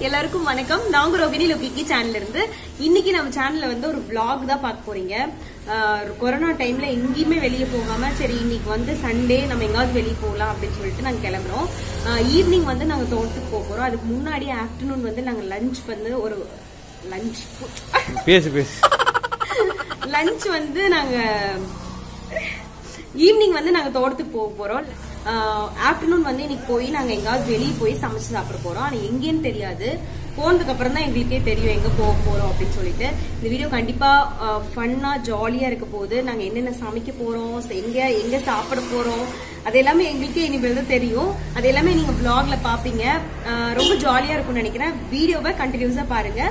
எல்லாருக்கும் வணக்கம் நாங்க ரோகிணி லோகிக்கி சேனல்ல இருந்து இன்னைக்கு நம்ம சேனல்ல வந்து ஒரு vlog தான் பார்க்க போறீங்க ஆஹ் கொரோனா டைம்ல எங்கேயுமே வெளியே போகாம சரி இன்னைக்கு வந்து சண்டே நம்ம எங்காவது வெளியே போகலாம் அப்படின்னு சொல்லிட்டு நாங்க கிளம்புறோம் ஈவினிங் வந்து நாங்க தோட்டத்துக்கு போக போறோம் அதுக்கு முன்னாடி ஆஃப்டர்நூன் வந்து நாங்க லஞ்ச் வந்து ஒரு லஞ்ச் பேசு பேசு லஞ்ச் வந்து நாங்க ஈவினிங் வந்து நாங்க தோட்டத்துக்கு போக போறோம் ஆஃப்டர்நூன் வந்து இன்னைக்கு போய் நாங்க எங்காவது வெளியே போய் சமைச்சு சாப்பிட போறோம் ஆனா எங்கேன்னு தெரியாது போனதுக்கு அப்புறம் தான் எங்களுக்கே தெரியும் எங்க போக போறோம் அப்படின்னு சொல்லிட்டு இந்த வீடியோ கண்டிப்பா ஃபன்னா ஜாலியா இருக்க போகுது நாங்க என்னென்ன சமைக்க போறோம் எங்க எங்க சாப்பிட போறோம் அது எல்லாமே எங்களுக்கே இனிமேல் தான் தெரியும் அது எல்லாமே நீங்க vlogல பாப்பீங்க அஹ் ரொம்ப ஜாலியா இருக்கும்னு நினைக்கிறேன் வீடியோவை கண்டினியூஸா பாருங்க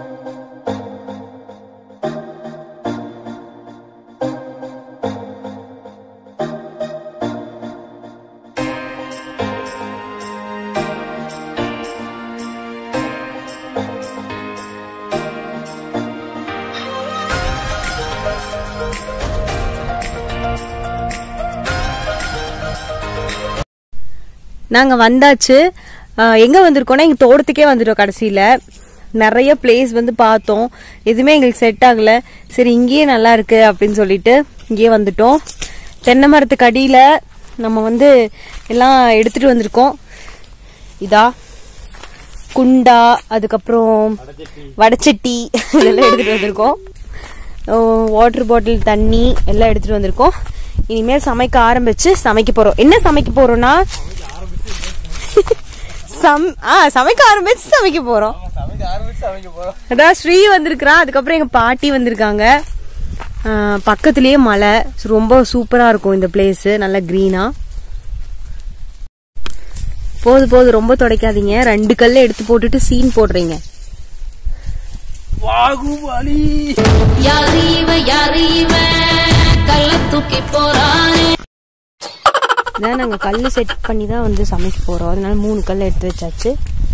நாங்க வந்தாச்சு அஹ் எங்க வந்திருக்கோம்னா எங்க தோட்டத்துக்கே வந்துட்டோம் கடைசியில நிறைய பிளேஸ் வந்து பார்த்தோம் எதுவுமே எங்களுக்கு செட் ஆகல சரி இங்கேயே நல்லா இருக்கு அப்படின்னு சொல்லிட்டு இங்கேயே வந்துட்டோம் தென்னை மரத்துக்கு அடியில நம்ம வந்து எல்லாம் எடுத்துட்டு வந்திருக்கோம் இதா குண்டா அதுக்கப்புறம் வடச்சட்டி இதெல்லாம் எடுத்துட்டு வந்திருக்கோம் வாட்டர் பாட்டில் தண்ணி எல்லாம் எடுத்துட்டு வந்திருக்கோம் இனிமேல் சமைக்க ஆரம்பிச்சு சமைக்க போறோம் என்ன சமைக்க போறோம்னா சம் ஆ சமைக்க ஆரம்பிச்சு சமைக்க போறோம் சமைக்க ஆரம்பிச்சு சமைக்க போறோம் அதான் ஸ்ரீ வந்திருக்கிறான் அதுக்கப்புறம் எங்க பாட்டி வந்திருக்காங்க ஆ, பக்கத்துலயே மலை ரொம்ப சூப்பரா இருக்கும் இந்த பிளேஸ் நல்லா கிரீனா போது போது ரொம்ப துடைக்காதீங்க ரெண்டு கல்ல எடுத்து போட்டுட்டு சீன் போடுறீங்க பாகுபலி யாரு இவன் யாரு இவன் கள்ள தூக்கி போறானே இதான் நாங்க கல்லு செட் பண்ணி தான் வந்து சமைக்க போறோம் அதனால மூணு கல் எடுத்து வச்சாச்சு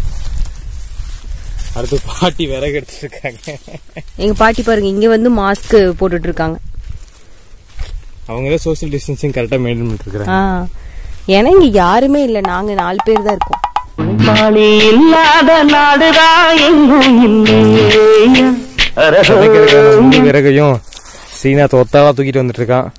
அடுத்து பாட்டி விறகு எடுத்துட்டு இருக்காங்க எங்க பாட்டி பாருங்க இங்க வந்து மாஸ்க் போட்டுட்டு இருக்காங்க அவங்க ஏதோ சோசியல் டிஸ்டன்சிங் கரெக்டா மெயின்டைன் பண்ணிட்டு இருக்காங்க ஆ ஏன்னா இங்க யாருமே இல்ல நாங்க நாலு பேர் தான் இருக்கோம் மணி இல்லாத நாடுதான் எங்கும் இல்லையா சமைக்கிறதுக்கான முழு விறகையும் சீனா தொத்தாவா தூக்கிட்டு வந்துட்டு இருக்கான்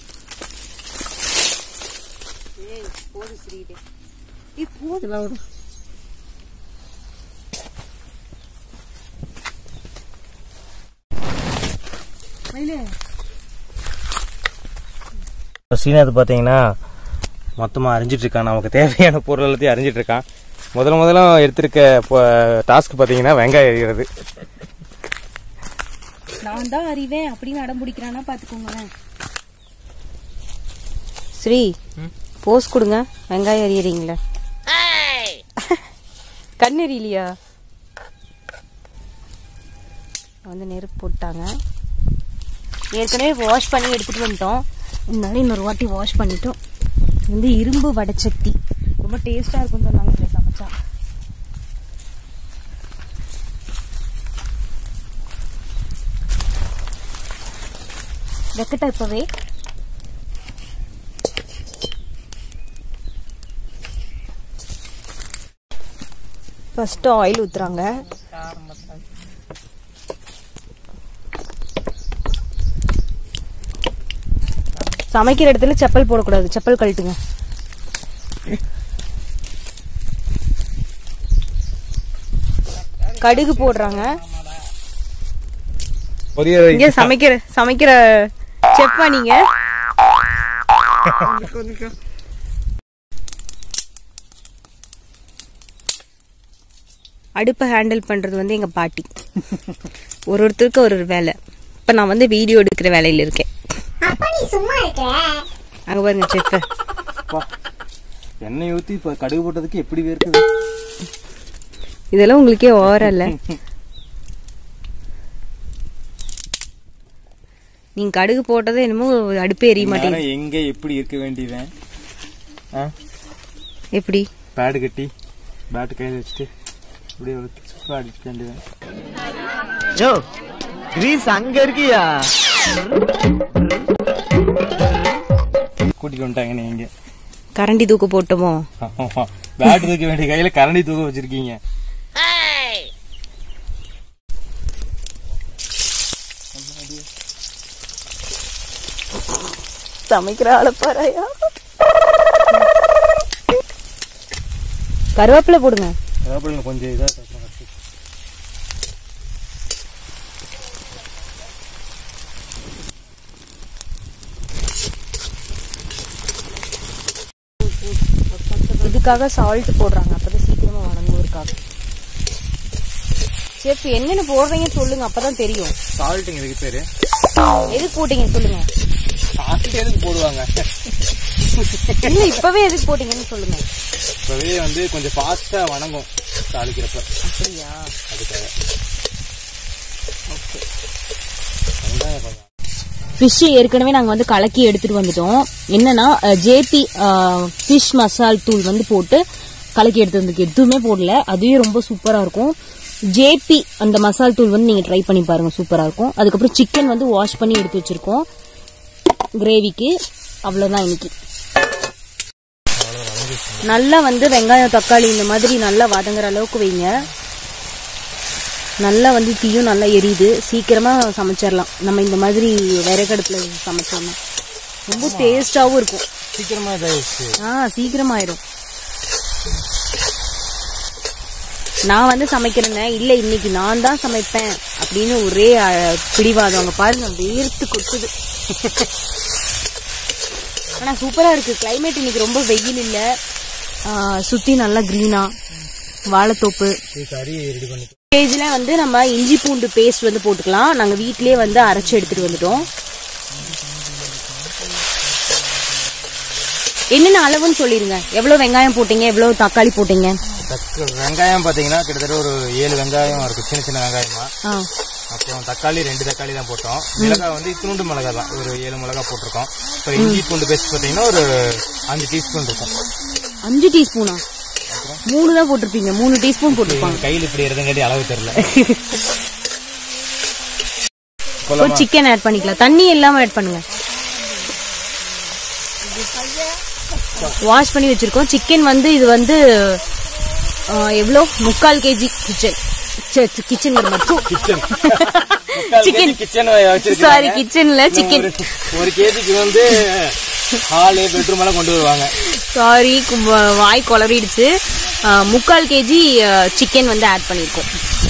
சீனாத்து பார்த்தீங்கன்னா மொத்தமாக அரிஞ்சிட்டு இருக்கான் நமக்கு தேவையான பொருள் எல்லாத்தையும் அரிஞ்சிட்டு இருக்கான் முதல்ல முதல்ல எடுத்திருக்க டாஸ்க் பார்த்தீங்கன்னா வெங்காயம் எறிகிறது நான் தான் அறிவேன் அப்படின்னு அடம் பிடிக்கிறானா பாத்துக்கோங்களேன் ஸ்ரீ போஸ் கொடுங்க வெங்காயம் அறியறீங்களா கண்ணெறியலையா வந்து நெருப்பு போட்டாங்க ஏற்கனவே வாஷ் பண்ணி எடுத்துட்டு வந்துட்டோம் இருந்தாலும் இன்னொரு வாட்டி வாஷ் பண்ணிட்டோம் இது வந்து இரும்பு வடச்சட்டி ரொம்ப டேஸ்டா இருக்கும்னு சொன்னாங்க இதை சமைச்சா வெக்கட்டா இப்பவே ஃபர்ஸ்ட் ஆயில் ஊத்துறாங்க சமைக்கிற இடத்துல செப்பல் போடக்கூடாது செப்பல் கழட்டுங்க கடுகு போடுறாங்க இங்க சமைக்கிற சமைக்கிற செப்பா நீங்க அடுப்பை ஹேண்டில் பண்றது வந்து எங்க பாட்டி ஒரு ஒருத்தருக்கு ஒரு ஒரு வேலை இப்ப நான் வந்து வீடியோ எடுக்கிற வேலையில இருக்கேன் அங்க பாருங்க செஃப் எண்ணெய் ஊற்றி இப்போ கடுகு போட்டதுக்கு எப்படி இருக்குது இதெல்லாம் உங்களுக்கே ஓரல்ல நீங்க கடுகு போட்டது என்னமோ அடுப்பே எரிய மாட்டேங்குது நேரம் எங்க எப்படி இருக்க வேண்டியவன் ஆ எப்படி பேடு கட்டி பேட்டு கையில் வச்சுட்டு இப்படி ஒரு சுப்பா அடிக்க வேண்டியவன் ஜோ கிரீஸ் அங்க இருக்கியா கூட்டிட்டு வந்துட்டாங்க நீங்க கரண்டி தூக்க போட்டோமோ பேட் தூக்க வேண்டிய கையில கரண்டி தூக்க வச்சிருக்கீங்க சமைக்கிற ஆள பாறையா கருவேப்பிலை போடுங்க கருவேப்பிலை கொஞ்சம் இதாக இதுக்காக சால்ட் போடுறாங்க அப்பதான் சீக்கிரமா வணங்குவதற்காக செஃப் என்னென்ன போடுறீங்கன்னு சொல்லுங்க அப்பதான் தெரியும் சால்ட்டுங்க இதுக்கு பேர் எதுக்கு போட்டீங்க சொல்லுங்க சால்ட் எதுக்கு போடுவாங்க இல்ல இப்பவே எதுக்கு போட்டீங்கன்னு சொல்லுங்க இப்போவே வந்து கொஞ்சம் ஃபாஸ்ட்டாக வணங்கும் தாளிக்கிறப்ப அப்படியா அதுக்காக வெங்காயம் கொஞ்சம் ஃபிஷ் ஏற்கனவே நாங்க வந்து கலக்கி எடுத்துட்டு வந்துட்டோம் என்னன்னா ஜேபி ஃபிஷ் மசால் தூள் வந்து போட்டு கலக்கி எடுத்து வந்துருக்கு எதுவுமே போடல அதுவே ரொம்ப சூப்பரா இருக்கும் ஜேபி அந்த மசால் தூள் வந்து நீங்க ட்ரை பண்ணி பாருங்க சூப்பரா இருக்கும் அதுக்கப்புறம் சிக்கன் வந்து வாஷ் பண்ணி எடுத்து வச்சிருக்கோம் கிரேவிக்கு அவ்வளவுதான் இன்னைக்கு நல்லா வந்து வெங்காயம் தக்காளி இந்த மாதிரி நல்லா வதங்குற அளவுக்கு வைங்க நல்லா வந்து தீயும் நல்லா எரியுது சீக்கிரமா சமைச்சிடலாம் நம்ம இந்த மாதிரி விறகடுப்புல சமைச்சோம்னா ரொம்ப டேஸ்டாவும் இருக்கும் சீக்கிரமாக இதாகிடுச்சு ஆ சீக்கிரமாயிடும் நான் வந்து சமைக்கிறேன் இல்ல இன்னைக்கு நான் தான் சமைப்பேன் அப்படின்னு ஒரே அஹ், பிடிவாதம் அங்க பாருங்க வேர்த்து கொட்டுது ஆனா சூப்பரா இருக்கு கிளைமேட் இன்னைக்கு ரொம்ப வெயில் இல்ல ஆ, சுத்தி நல்லா கிரீனா வாழைத்தோப்பு இது கறி ரெடி பண்ணி ஸ்டேஜ்ல வந்து நம்ம இஞ்சி பூண்டு பேஸ்ட் வந்து போட்டுக்கலாம் நாங்க வீட்லயே வந்து அரைச்சு எடுத்துட்டு வந்துட்டோம் என்னென்ன அளவுன்னு சொல்லிருங்க எவ்வளவு வெங்காயம் போட்டீங்க எவ்வளவு தக்காளி போட்டீங்க தக்க வெங்காயம் பார்த்தீங்கன்னா கிட்டத்தட்ட ஒரு ஏழு வெங்காயம் இருக்கும் சின்ன சின்ன வெங்காயமா ஆ அப்புறம் தக்காளி ரெண்டு தக்காளி தான் போட்டோம் மிளகாய் வந்து இத்தினூண்டு மிளகாய் தான் ஒரு ஏழு மிளகாய் போட்டிருக்கோம் அப்புறம் இஞ்சி பூண்டு பேஸ்ட் பார்த்தீங்கன்னா ஒரு அஞ்சு டீஸ்பூன் இருக்கும் அஞ்சு டீஸ்பூனா மூணு தான் போட்டிருப்பீங்க மூணு டீஸ்பூன் போட்டிருப்பாங்க என் கையில் இப்படி இருந்தங்காட்டி அளவு தெரியல ஒரு சிக்கன் ஆட் பண்ணிக்கலாம் தண்ணி இல்லாம ஆட் பண்ணுங்க வாஷ் பண்ணி வச்சிருக்கோம் சிக்கன் வந்து இது வந்து ஆ, எவ்வளோ முக்கால் KG kitchen kitchen kitchen chicken kitchen sorry கிச்சன்ல சிக்கன் ஒரு கேஜிக்கு வந்து ஹாலு பெட்ரூம் எல்லாம் கொண்டு வருவாங்க சாரி வாய் குளறிடுச்சு ஆ, முக்கால் கேஜி சிக்கன் வந்து ஆட் பண்ணியிருக்கோம்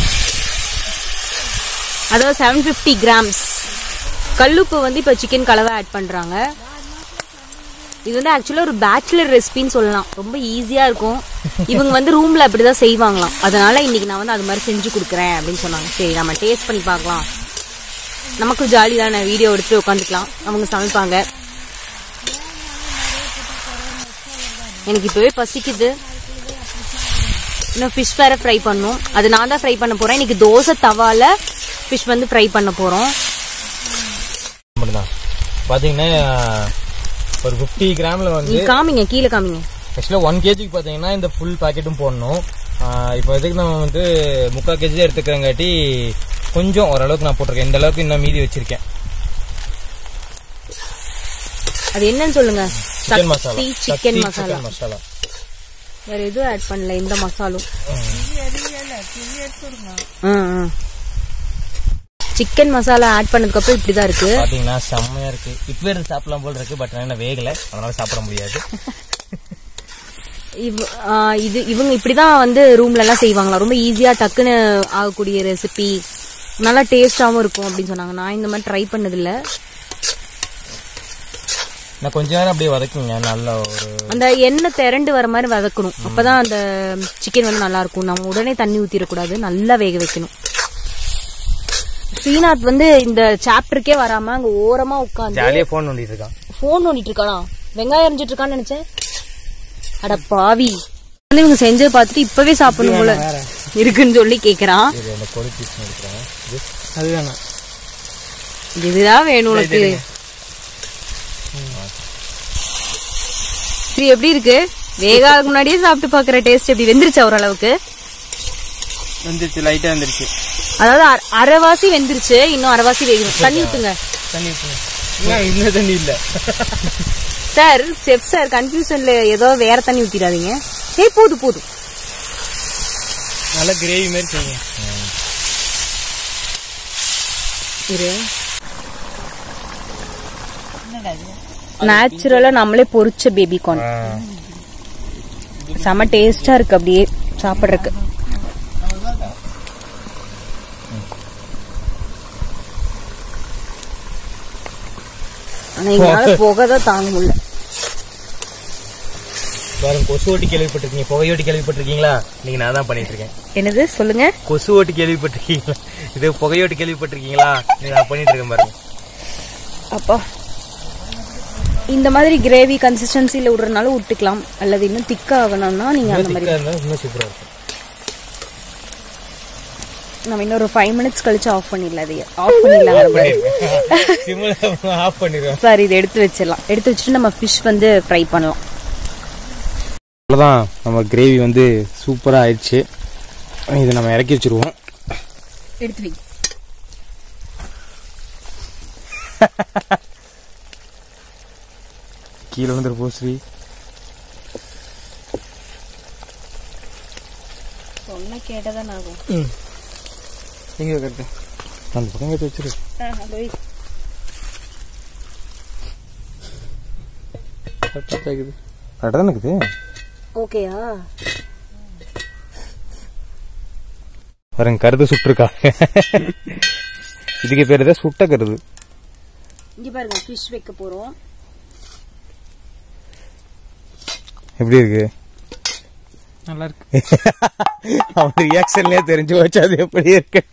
அதாவது செவன் ஃபிஃப்டி கிராம்ஸ் கல்லுப்பு வந்து இப்போ சிக்கன் கலவை ஆட் பண்ணுறாங்க இது வந்து ஆக்சுவலாக ஒரு பேச்சுலர் ரெசிபின்னு சொல்லலாம் ரொம்ப ஈஸியாக இருக்கும் இவங்க வந்து ரூமில் அப்படி தான் செய்வாங்களாம் அதனால இன்னைக்கு நான் வந்து அது மாதிரி செஞ்சு கொடுக்குறேன் அப்படின்னு சொன்னாங்க சரி நம்ம டேஸ்ட் பண்ணி பார்க்கலாம் நமக்கு ஜாலி தானே வீடியோ எடுத்து உட்காந்துக்கலாம் அவங்க சமைப்பாங்க எனக்கு இப்போவே பசிக்குது இன்னும் ஃபிஷ் வேற ஃப்ரை பண்ணும் அது நான் தான் ஃப்ரை பண்ண போறேன் இன்னைக்கு தோசை தவால ஃபிஷ் வந்து ஃப்ரை பண்ண போறோம் மட்டும்தான் பார்த்தீங்கன்னா ஒரு ஃபிஃப்டி கிராமில் வந்து நீ காமிங்க கீழே காமிங்க ஆக்சுவலாக ஒன் கேஜிக்கு பார்த்தீங்கன்னா இந்த ஃபுல் பாக்கெட்டும் போடணும் ஆஹ் இப்போ இதுக்கு நம்ம வந்து முக்கால் கேஜி தான் எடுத்துக்கிறங்காட்டி கொஞ்சம் ஓரளவுக்கு நான் போட்டிருக்கேன் இந்த அளவுக்கு இன்னும் மீதி வச்சிருக்கேன் அது என்னன்னு சொல்லுங்க chicken masala Sakthi Sakthi chicken masala chicken masala வேற எதுவும் ஆட் பண்ணல இந்த மசாலும் சிக்கன் மசாலா ஆட் பண்ணதுக்கு அப்புறம் இப்படிதான் இருக்கு பார்த்தீங்கன்னா செம்மையா இருக்கு இப்போ இருந்து சாப்பிடலாம் போல இருக்கு பட் என்ன வேகல அதனால சாப்பிட முடியாது இவ்- ஆ, இது இவங்க இப்படிதான் வந்து ரூம்ல எல்லாம் செய்வாங்களா ரொம்ப ஈஸியா டக்குன்னு ஆகக்கூடிய ரெசிபி நல்லா டேஸ்டாவும் இருக்கும் அப்படின்னு சொன்னாங்க நான் இந்த மாதிரி ட்ரை பண்ணதில்ல நான் கொஞ்ச நேரம் அப்படியே வதக்குங்க நல்ல ஒரு அந்த எண்ணெய் திரண்டு வர மாதிரி வதக்கணும் அப்பதான் அந்த சிக்கன் வந்து நல்லா இருக்கும் நம்ம உடனே தண்ணி ஊத்திடக்கூடாது நல்லா வேக வைக்கணும் ஸ்ரீநாத் வந்து இந்த சாப்டருக்கே வராம அங்க ஓரமா உட்காந்து ஜாலியாக ஃபோன் நோண்டிட்டு இருக்கான் போன் நோண்டிட்டு இருக்கானா வெங்காயம் அரைஞ்சிட்டு இருக்கான்னு நினைச்சேன் அட பாவி வந்து இவங்க செஞ்சதை பார்த்துட்டு இப்பவே சாப்பிடணும் போல இருக்குன்னு சொல்லி கேக்குறான் இது அந்த கொடி பீஸ் எடுக்கிறேன் அது வேணாம் இதுதான் வேணும் உனக்கு இது எப்படி இருக்கு வேகாதுக்கு முன்னாடியே சாப்பிட்டு பாக்குற டேஸ்ட் எப்படி வெந்துருச்சு ஓரளவுக்கு வந்துருச்சு லைட்டாக வந்துருச்சு அதாவது அர- அரைவாசி வெந்துருச்சு இன்னும் அரைவாசி வேகணும் தண்ணி ஊத்துங்க தண்ணி ஊற்றுங்க இன்னும் தண்ணி இல்லை சார் செப் சார் கன்ஃபியூஷன்ல ஏதோ வேற தண்ணி ஊத்திடாதீங்க ஏய் போதும் போதும் நல்ல கிரேவி மாதிரி செய்யுங்க இரு நேச்சுரலா நம்மளே பொரிச்ச பேபி கார்ன் செம டேஸ்டா இருக்கு அப்படியே சாப்பிடுறதுக்கு ஆனா எங்களால புகை தான் தாங்க முடியல பாருங்க கொசு ஓட்டி கேள்விப்பட்டிருக்கீங்க புகையோட்டி கேள்விப்பட்டிருக்கீங்களா நீங்க நான் தான் பண்ணிட்டு இருக்கேன் என்னது சொல்லுங்க கொசு ஓட்டி கேள்விப்பட்டிருக்கீங்களா இது புகையோட்டி கேள்விப்பட்டிருக்கீங்களா நீங்க நான் பண்ணிட்டு இருக்கேன் பாருங்க அப்பா இந்த மாதிரி கிரேவி கன்சிஸ்டன்சில விடுறதுனால விட்டுக்கலாம் அல்லது இன்னும் திக்கா ஆகணும்னா நீங்க அந்த மாதிரி திக்கா இருந்தா இன்னும் சூப்பரா இருக்கும் நம்ம இன்னொரு ஃபைவ் மினிட்ஸ் கழிச்சு ஆஃப் பண்ணிடலாம் இதையே ஆஃப் பண்ணிடலாம் சிம்ல ஆஃப் பண்ணிடுவேன் சார் இதை எடுத்து வச்சிடலாம் எடுத்து வச்சுட்டு நம்ம ஃபிஷ் வந்து ஃப்ரை பண்ணலாம் அவ்வளோதான் நம்ம கிரேவி வந்து சூப்பராக ஆயிடுச்சு இது நம்ம இறக்கி வச்சிருவோம் எடுத்து வை கீழே வந்துரு போ ஸ்ரீ சொன்ன கேட்டதான் ஆகும் எங்கே கரெக்டு அந்த பக்கம் எடுத்து வச்சிரு கரெக்டாக இருக்குது கரெக்டாக தானே இருக்குது ஓகேயா பாருங்க கருது சுட்டுருக்கா இதுக்கு பேர் தான் சுட்ட கருது இங்க பாருங்க ஃபிஷ் வைக்க போறோம் எப்படி இருக்கு நல்லா இருக்கு அவன் ரியாக்ஷன்லயே தெரிஞ்சு வச்சு அது எப்படி இருக்கு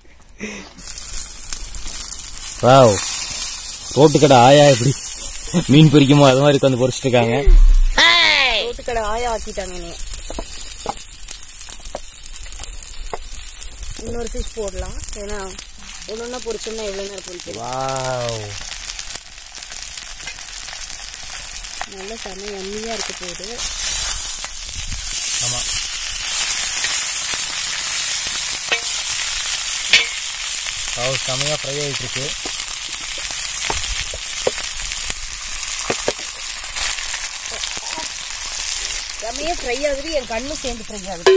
வாவ் ரோட்டு கடை ஆயா எப்படி மீன் பொரிக்குமோ அது மாதிரி உட்காந்து பொரிச்சிட்டு இருக்காங்க ரோட்டுக்கடை ஆயா ஆக்கிட்டாங்க நீ இன்னொரு ஃபிஷ் போடலாம் ஏன்னா ஒன்று ஒன்றா பொரிச்சோம்னா எவ்வளோ நேரம் பொரிக்கும் வாவ் நல்ல செம்ம எம்மியாக இருக்க போகுது ஆமா வாவ் செமையா ஃப்ரை ஆயிட்டு இருக்கு செம்மையாக ஃப்ரை ஆகுது என் கண்ணும் சேர்ந்து ஃப்ரை ஆகுது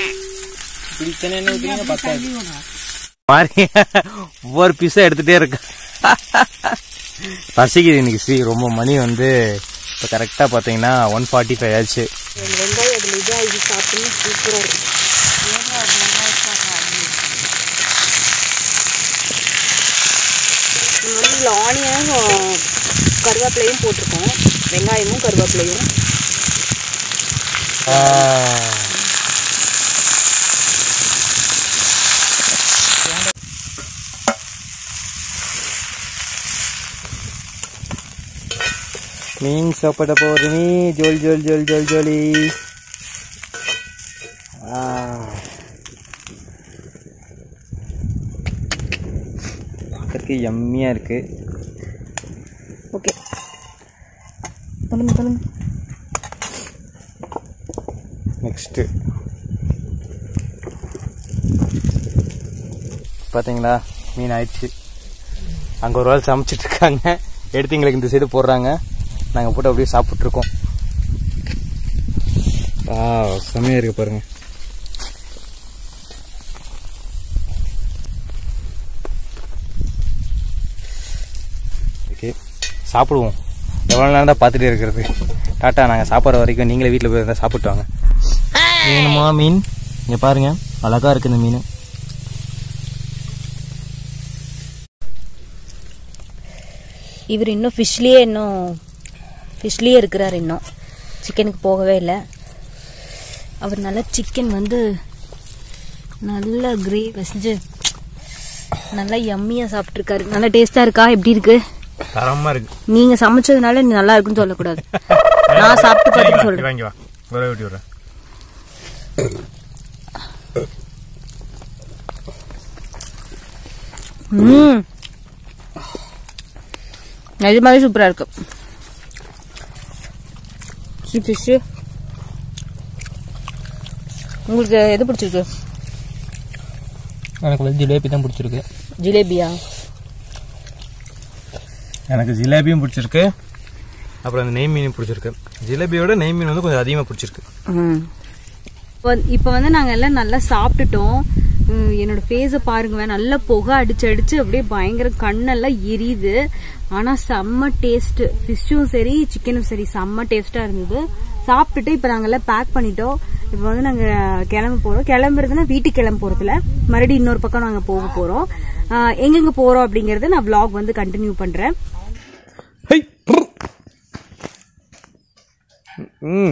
மாதிரி ஒவ்வொரு பீஸா எடுத்துட்டே இருக்கு பசிக்குது இன்னைக்கு ஸ்ரீ ரொம்ப மணி வந்து இப்போ கரெக்டாக பார்த்தீங்கன்னா ஒன் ஃபார்ட்டி ஃபைவ் ஆச்சு என் வெங்காயம் அதில் இதாக இது சாப்பிட்டோம்னா சூப்பராக இருக்கும் நம்ம வந்து இதில் ஆனியனும் கருவேப்பிலையும் போட்டிருக்கோம் வெங்காயமும் கருவேப்பிலையும் மீன் சாப்பிட போற நீ ஜோல் ஜோல் ஜோல் ஜோல் ஜோலி பார்க்கறதுக்கு எம்மியாக இருக்கு ஓகே சொல்லுங்க சொல்லுங்க நெக்ஸ்ட்டு பார்த்தீங்களா மீன் ஆயிடுச்சு அங்கே ஒரு ஆள் சமைச்சிட்டு இருக்காங்க எடுத்து எங்களுக்கு இந்த சைடு போடுறாங்க நாங்கள் போட்டு அப்படியே சாப்பிட்ருக்கோம் ஆ செம்மையாக இருக்கு பாருங்க ஓகே சாப்பிடுவோம் எவ்வளோ நேரம் தான் பார்த்துட்டே இருக்கிறது டாட்டா நாங்கள் சாப்பிட்ற வரைக்கும் நீங்களே வீட்டில் போய் இருந்தால் சாப்பிட்டு வாங்க வேணுமா மீன் இங்கே பாருங்க அழகா இருக்கு இந்த மீன் இவர் இன்னும் ஃபிஷ்லேயே இன்னும் ஃபிஷ்லேயே இருக்கிறார் இன்னும் சிக்கனுக்கு போகவே இல்லை அவர் நல்லா சிக்கன் வந்து நல்ல கிரேவி செஞ்சு நல்லா யம்மியாக சாப்பிட்ருக்காரு நல்லா டேஸ்ட்டாக இருக்கா எப்படி இருக்கு தரமாக இருக்கு நீங்கள் சமைச்சதுனால நீ நல்லா இருக்குன்னு சொல்லக்கூடாது நான் சாப்பிட்டு பார்த்துட்டு சொல்கிறேன் வாங்கி வா வர விட்டு விடுறேன் ம் நிஜமாவே சூப்பராக இருக்கு ஃபிஷ்ஷு உங்களுக்கு எது பிடிச்சிருக்கு எனக்கு வந்து ஜிலேபி தான் பிடிச்சிருக்கு ஜிலேபியா எனக்கு ஜிலேபியும் பிடிச்சிருக்கு அப்புறம் அந்த நெய் மீனும் பிடிச்சிருக்கு ஜிலேபியோட நெய் மீன் வந்து கொஞ்சம் அதிகமாக பிடிச்சிருக்கு ம் இப்போ வந்து நாங்கள் எல்லாம் நல்லா சாப்பிட்டுட்டோம் ம், என்னோட ஃபேஸை பாருங்க நல்ல புகை அடிச்சு அடிச்சு அப்படியே பயங்கர கண்ணெல்லாம் எரியுது ஆனால் செம்ம டேஸ்ட் ஃபிஷ்ஷும் சரி சிக்கனும் சரி செம்ம டேஸ்ட்டாக இருந்தது சாப்பிட்டுட்டு இப்போ நாங்கள்லாம் பேக் பண்ணிட்டோம் இப்போ வந்து நாங்கள் கிளம்ப போகிறோம் கிளம்புறதுன்னா வீட்டுக்கு கிளம்ப போகிறதுல மறுபடியும் இன்னொரு பக்கம் நாங்கள் போக போகிறோம் எங்கெங்கே போகிறோம் அப்படிங்கறத நான் vlog வந்து கண்டினியூ பண்ணுறேன் ஹை ம்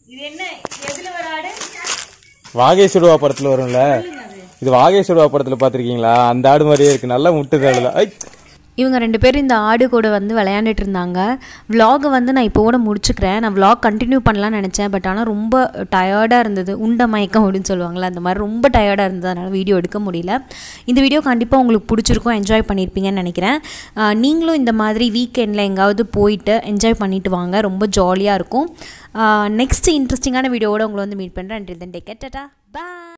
வாகேஸ்வருவா படத்துல வரும்ல இது வாகேஸ்வருவா படத்துல பாத்திருக்கீங்களா அந்த ஆடு மாதிரியே இருக்கு நல்லா முட்டுது அதுல ஐ இவங்க ரெண்டு பேரும் இந்த ஆடு கூட வந்து விளையாண்டுட்டு இருந்தாங்க vlog-அ வந்து நான் இப்போ கூட முடிச்சுக்கிறேன் நான் vlog கண்டினியூ பண்ணலாம்னு நினச்சேன் பட் ஆனால் ரொம்ப டயர்டாக இருந்தது உண்ட மயக்கம் அப்படின்னு சொல்லுவாங்கள்ல அந்த மாதிரி ரொம்ப டயர்டாக இருந்தது அதனால் வீடியோ எடுக்க முடியல இந்த வீடியோ கண்டிப்பாக உங்களுக்கு பிடிச்சிருக்கும் என்ஜாய் பண்ணியிருப்பீங்கன்னு நினைக்கிறேன் ஆஹ் நீங்களும் இந்த மாதிரி வீக்கெண்டில் எங்காவது போயிட்டு என்ஜாய் பண்ணிட்டு வாங்க ரொம்ப ஜாலியாக இருக்கும் நெக்ஸ்ட் இன்ட்ரெஸ்டிங்கான வீடியோவோட உங்களை வந்து மீட் பண்ணுறேன் அண்ட் தென் டேக் டாட்டா பாய்